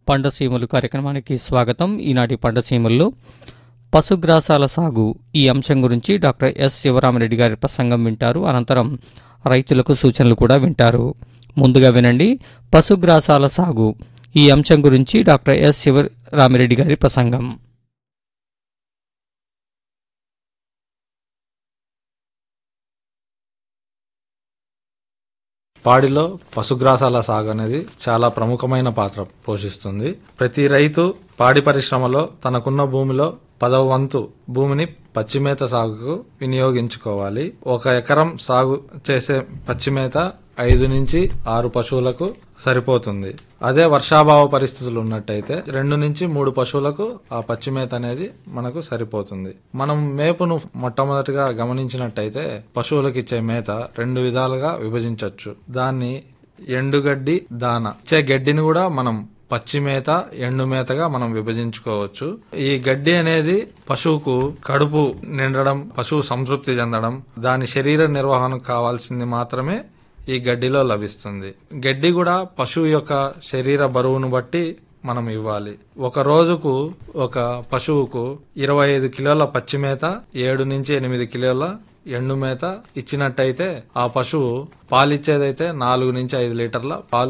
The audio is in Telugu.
పండసీమలు కార్యక్రమానికి స్వాగతం ఈనాటి పండసీమల్లో పశుగ్రాసాల సాగు ఈ అంశం గురించి డాక్టర్ ఎస్ శివరామరెడ్డి గారి ప్రసంగం వింటారు అనంతరం రైతులకు సూచనలు కూడా వింటారు ముందుగా వినండి పశుగ్రాసాల సాగు ఈ అంశం గురించి డాక్టర్ ఎస్ శివరామిరెడ్డి గారి ప్రసంగం పాడిలో పశుగ్రాసాల సాగు అనేది చాలా ప్రముఖమైన పాత్ర పోషిస్తుంది ప్రతి రైతు పాడి పరిశ్రమలో తనకున్న భూమిలో పదవ వంతు భూమిని పచ్చిమేత సాగుకు వినియోగించుకోవాలి ఒక ఎకరం సాగు చేసే పచ్చిమేత ఐదు నుంచి ఆరు పశువులకు సరిపోతుంది అదే వర్షాభావ పరిస్థితులు ఉన్నట్టయితే రెండు నుంచి మూడు పశువులకు ఆ పచ్చిమేత అనేది మనకు సరిపోతుంది మనం మేపును మొట్టమొదటిగా గమనించినట్టయితే పశువులకు ఇచ్చే మేత రెండు విధాలుగా విభజించవచ్చు దాన్ని ఎండుగడ్డి దాన ఇచ్చే గడ్డిని కూడా మనం పచ్చి మేత ఎండు మేతగా మనం విభజించుకోవచ్చు ఈ గడ్డి అనేది పశువుకు కడుపు నిండడం పశువు సంతృప్తి చెందడం దాని శరీర నిర్వహణకు కావాల్సింది మాత్రమే ఈ గడ్డిలో లభిస్తుంది గడ్డి కూడా పశువు యొక్క శరీర బరువును బట్టి మనం ఇవ్వాలి ఒక రోజుకు ఒక పశువుకు ఇరవై ఐదు కిలోల పచ్చి మేత ఏడు నుంచి ఎనిమిది కిలోల ఎండు మేత ఇచ్చినట్టయితే ఆ పశువు పాలిచ్చేదైతే నాలుగు నుంచి ఐదు లీటర్ల పాలు